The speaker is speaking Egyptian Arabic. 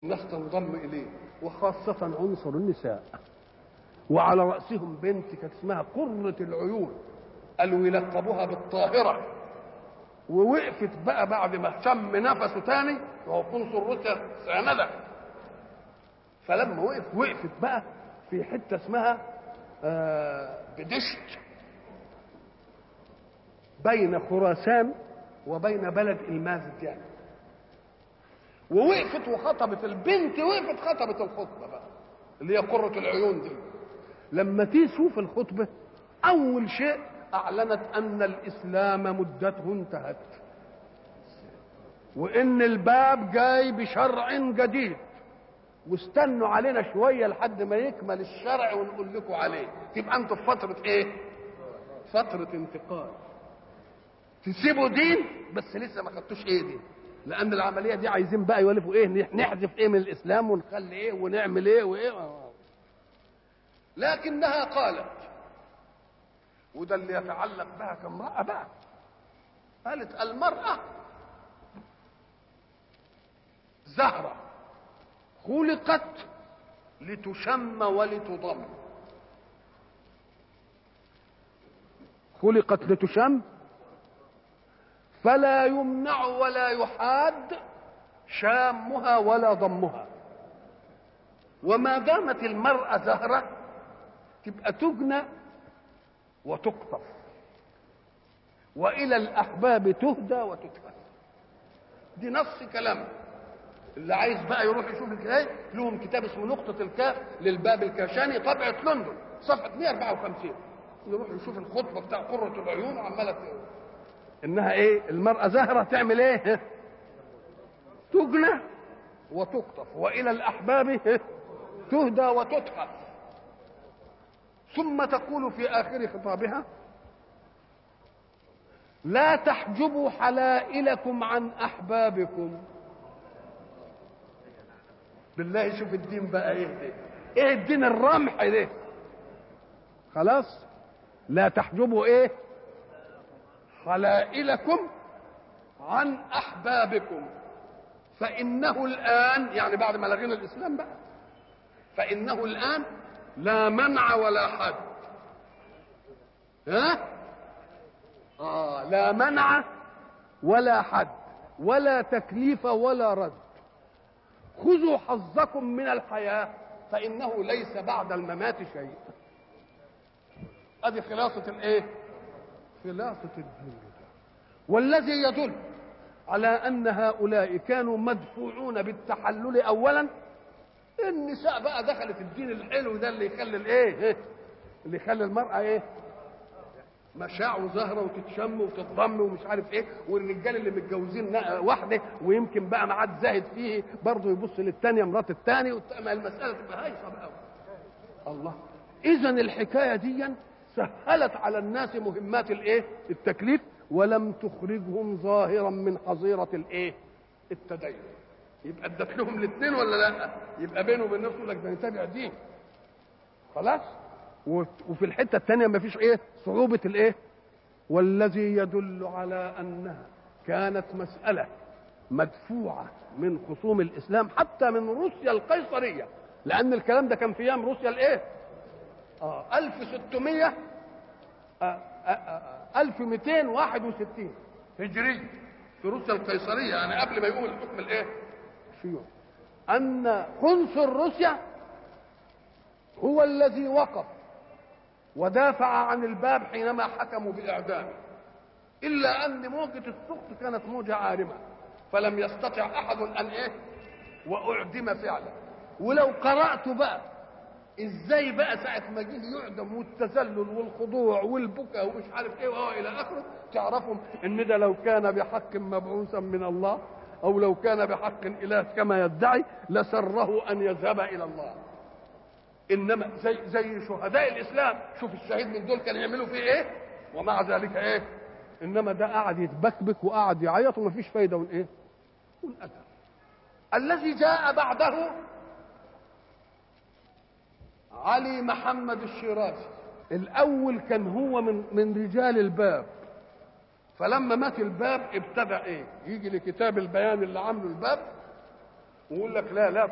الناس تنضم اليه وخاصة عنصر النساء وعلى رأسهم بنت كانت اسمها قرة العيون قالوا يلقبوها بالطاهرة ووقفت بقى بعد ما شم نفسه تاني وهو قنصل روسيا سندة فلما وقف وقفت بقى في حتة اسمها آه بدشت بين خراسان وبين بلد المازد يعني ووقفت وخطبت البنت وقفت خطبت الخطبه بقى اللي هي قرة العيون دي لما تشوف الخطبة أول شيء أعلنت أن الإسلام مدته انتهت وإن الباب جاي بشرع جديد واستنوا علينا شوية لحد ما يكمل الشرع ونقول لكم عليه تبقى أنتوا في فترة إيه؟ فترة انتقال تسيبوا دين بس لسه ما خدتوش إيه دين لان العمليه دي عايزين بقى يولفوا ايه نحذف ايه من الاسلام ونخلي ايه ونعمل ايه وايه لكنها قالت وده اللي يتعلق بها كامراه بقى قالت المراه زهره خلقت لتشم ولتضم خلقت لتشم فلا يمنع ولا يحاد شامها ولا ضمها وما دامت المرأة زهرة تبقى تجنى وتقطف وإلى الأحباب تهدى وتتفس دي نص كلام اللي عايز بقى يروح يشوف الكتاب لهم كتاب اسمه نقطة الكاف للباب الكاشاني طبعة لندن صفحة 154 يروح يشوف الخطبة بتاع قرة العيون وعمالة انها ايه المرأة زهرة تعمل ايه تجنى وتقطف والى الاحباب تهدى وتتحف ثم تقول في اخر خطابها لا تحجبوا حلائلكم عن احبابكم بالله شوف الدين بقى ايه ده ايه الدين الرمح ده خلاص لا تحجبوا ايه حلائلكم عن احبابكم فانه الان يعني بعد ما لغينا الاسلام بقى فانه الان لا منع ولا حد ها آه لا منع ولا حد ولا تكليف ولا رد خذوا حظكم من الحياه فانه ليس بعد الممات شيء ادي خلاصه الايه خلاصة الدين والذي يدل على أن هؤلاء كانوا مدفوعون بالتحلل أولا النساء بقى دخلت الدين الحلو ده اللي يخلي الايه اللي يخلي المرأة ايه مشاع وزهرة وتتشم وتتضم ومش عارف ايه والرجال اللي متجوزين واحدة ويمكن بقى معاد زاهد فيه برضه يبص للتانية مرات التاني المسألة تبقى هايصة بقى الله إذا الحكاية دي سهلت على الناس مهمات الايه التكليف ولم تخرجهم ظاهرا من حظيره الايه التدين يبقى ادت لهم الاثنين ولا لا يبقى بينه وبين نفسه لك ده نتابع دين خلاص وفي الحته الثانيه ما فيش ايه صعوبه الايه والذي يدل على انها كانت مساله مدفوعه من خصوم الاسلام حتى من روسيا القيصريه لان الكلام ده كان في ايام روسيا الايه اه 1600 آه آه 1261 هجري في روسيا القيصريه يعني قبل ما يقوم الحكم الايه؟ الشيوعي ان قنصل روسيا هو الذي وقف ودافع عن الباب حينما حكموا باعدامه الا ان موجه السخط كانت موجه عارمه فلم يستطع احد ان ايه؟ واعدم فعلا ولو قرات بقى ازاي بقى ساعة ما جه يعدم والتذلل والخضوع والبكاء ومش عارف ايه وهو الى اخره تعرفوا ان ده لو كان بحق مبعوثا من الله او لو كان بحق اله كما يدعي لسره ان يذهب الى الله انما زي زي شهداء الاسلام شوف الشهيد من دول كان يعملوا فيه ايه ومع ذلك ايه انما ده قعد يتبكبك وقعد يعيط ومفيش فايده والايه والادب الذي جاء بعده علي محمد الشيرازي الاول كان هو من من رجال الباب فلما مات الباب ابتدع ايه يجي لكتاب البيان اللي عامله الباب ويقول لك لا لا